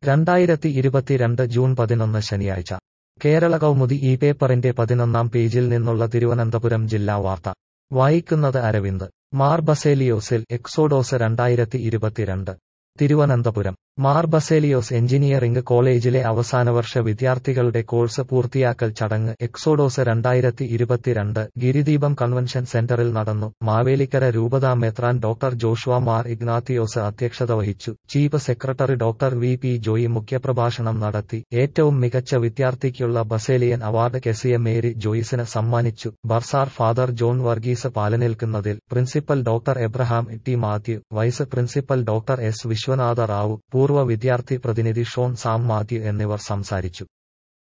രണ്ടായിരത്തി ഇരുപത്തിരണ്ട് ജൂൺ പതിനൊന്ന് ശനിയാഴ്ച കേരള കൗമുദി ഈ പേപ്പറിന്റെ പതിനൊന്നാം പേജിൽ നിന്നുള്ള തിരുവനന്തപുരം ജില്ലാ വാർത്ത വായിക്കുന്നത് അരവിന്ദ് മാർ ബസേലിയോസിൽ എക്സോഡോസ് രണ്ടായിരത്തി ഇരുപത്തിരണ്ട് തിരുവനന്തപുരം മാർ ബസേലിയോസ് എഞ്ചിനീയറിംഗ് കോളേജിലെ അവസാനവർഷ വിദ്യാർത്ഥികളുടെ കോഴ്സ് പൂർത്തിയാക്കൽ ചടങ്ങ് എക്സോഡോസ് രണ്ടായിരത്തി ഇരുപത്തിരണ്ട് ഗിരിദീപം കൺവെൻഷൻ സെന്ററിൽ നടന്നു മാവേലിക്കര രൂപതാ മെത്രാൻ ഡോക്ടർ ജോഷുവ മാർ ഇഗ്നാത്തിയോസ് അധ്യക്ഷത വഹിച്ചു chief secretary doctor V P Joy മുഖ്യപ്രഭാഷണം നടത്തി ഏറ്റവും മികച്ച വിദ്യാർത്ഥിക്കുള്ള ബസേലിയൻ അവാർഡ് കെസിയ മേരി ജോയിസിന് സമ്മാനിച്ചു ബർസാർ ഫാദർ ജോൺ വർഗീസ് പാലനേൽക്കുന്നതിൽ principal doctor Abraham T Mathew vice principal doctor S Vishwanatha Rao പൂർവ്വ വിദ്യാർത്ഥി പ്രതിനിധി ഷോൺ സാം മാത്യു എന്നിവർ സംസാരിച്ചു